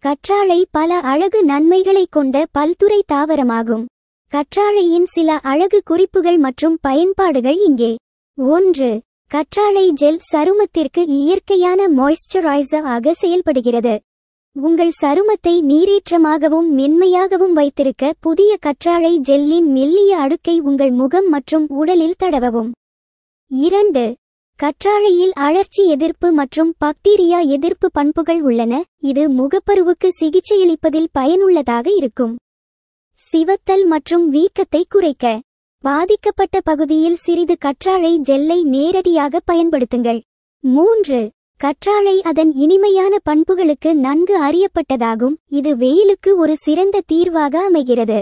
கற்றாழை பல அழகு நன்மைகளைக் கொண்ட பல்துறை தாவரமாகும் கற்றாழையின் சில அழகு குறிப்புகள் மற்றும் பயன்பாடுகள் இங்கே ஒன்று கற்றாழை ஜெல் சருமத்திற்கு இயற்கையான மாய்ஸ்சரைசர் ஆக செயல்படுகிறது உங்கள் சருமத்தை நீரேற்றமாகவும் மென்மையாகவும் வைத்திருக்க புதிய கற்றாழை ஜெல்லின் மெல்லிய அடுக்கை உங்கள் முகம் மற்றும் உடலில் தடவவும் இரண்டு கற்றாழையில் அழற்சி எதிர்ப்பு மற்றும் பாக்டீரியா எதிர்ப்பு பண்புகள் உள்ளன இது முகப்பருவுக்கு சிகிச்சையளிப்பதில் பயனுள்ளதாக இருக்கும் சிவத்தல் மற்றும் வீக்கத்தை குறைக்க பாதிக்கப்பட்ட பகுதியில் சிறிது கற்றாழை ஜெல்லை நேரடியாக பயன்படுத்துங்கள் மூன்று கற்றாழை அதன் இனிமையான பண்புகளுக்கு நன்கு அறியப்பட்டதாகும் இது வெயிலுக்கு ஒரு சிறந்த தீர்வாக அமைகிறது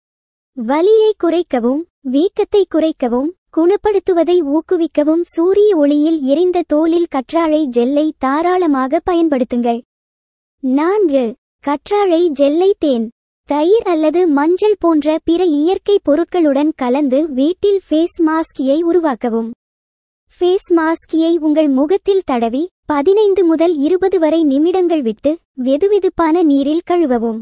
வலியை குறைக்கவும் வீக்கத்தை குறைக்கவும் குணப்படுத்துவதை ஊக்குவிக்கவும் சூரிய ஒளியில் எரிந்த தோலில் கற்றாழை ஜெல்லை தாராளமாக பயன்படுத்துங்கள் நான்கு கற்றாழை ஜெல்லை தேன் தயிர் அல்லது மஞ்சள் போன்ற பிற இயற்கை பொருட்களுடன் கலந்து வீட்டில் ஃபேஸ் மாஸ்கியை உருவாக்கவும் ஃபேஸ் மாஸ்கியை உங்கள் முகத்தில் தடவி பதினைந்து முதல் இருபது வரை நிமிடங்கள் விட்டு வெதுவெதுப்பான நீரில் கழுவவும்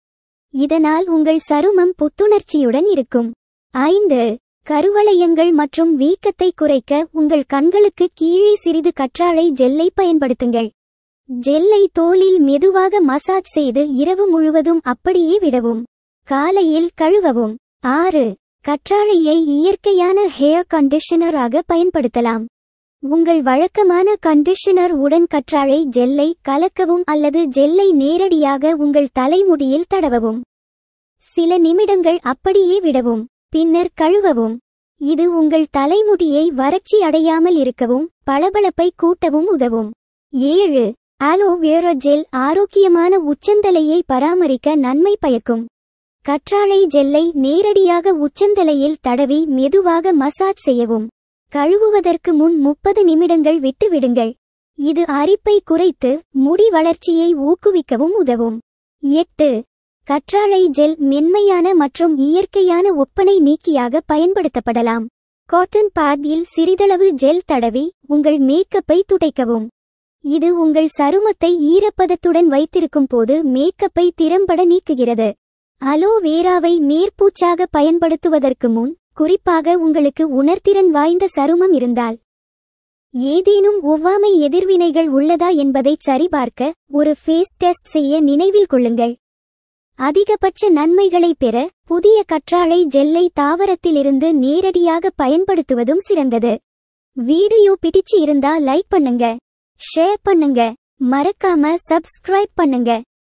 இதனால் உங்கள் சருமம் புத்துணர்ச்சியுடன் இருக்கும் ஐந்து கருவளையங்கள் மற்றும் வீக்கத்தை குறைக்க உங்கள் கண்களுக்கு கீழே சிறிது கற்றாழை ஜெல்லை பயன்படுத்துங்கள் ஜெல்லை தோலில் மெதுவாக மசாஜ் செய்து இரவு முழுவதும் அப்படியே விடவும் காலையில் கழுவவும் ஆறு கற்றாழையை இயற்கையான ஹேர் கண்டிஷனராக பயன்படுத்தலாம் உங்கள் வழக்கமான கண்டிஷனர் உடன் கற்றாழை ஜெல்லை கலக்கவும் அல்லது ஜெல்லை நேரடியாக உங்கள் தலைமுடியில் தடவவும் சில நிமிடங்கள் அப்படியே விடவும் பின்னர் கழுவவும் இது உங்கள் தலைமுடியை வறட்சி அடையாமல் இருக்கவும் பளபளப்பை கூட்டவும் உதவும் ஏழு ஆலோவேரா ஜெல் ஆரோக்கியமான உச்சந்தலையை பராமரிக்க நன்மை பயக்கும் கற்றாழை ஜெல்லை நேரடியாக உச்சந்தலையில் தடவி மெதுவாக மசாஜ் செய்யவும் கழுவுவதற்கு முன் முப்பது நிமிடங்கள் விட்டு விடுங்கள் இது அரிப்பை குறைத்து முடி வளர்ச்சியை ஊக்குவிக்கவும் உதவும் எட்டு கற்றாழை ஜெல் மென்மையான மற்றும் இயற்கையான ஒப்பனை நீக்கியாக பயன்படுத்தப்படலாம் காட்டன் பேடில் சிறிதளவு ஜெல் தடவி உங்கள் மேக்கப்பை துடைக்கவும் இது உங்கள் சருமத்தை ஈரப்பதத்துடன் வைத்திருக்கும் போது மேக்கப்பை திறம்பட நீக்குகிறது அலோவேராவை மேற்பூச்சாக பயன்படுத்துவதற்கு முன் குறிப்பாக உங்களுக்கு உணர்திறன் வாய்ந்த சருமம் இருந்தால் ஏதேனும் ஒவ்வாமை எதிர்வினைகள் உள்ளதா என்பதைச் சரிபார்க்க ஒரு ஃபேஸ் டெஸ்ட் செய்ய நினைவில் கொள்ளுங்கள் அதிகபட்ச நன்மைகளை பெற புதிய கற்றாழை ஜெல்லை தாவரத்திலிருந்து நேரடியாக பயன்படுத்துவதும் சிறந்தது வீடியோ பிடிச்சு இருந்தா லைக் பண்ணுங்க ஷேர் பண்ணுங்க மறக்காம சப்ஸ்கிரைப் பண்ணுங்க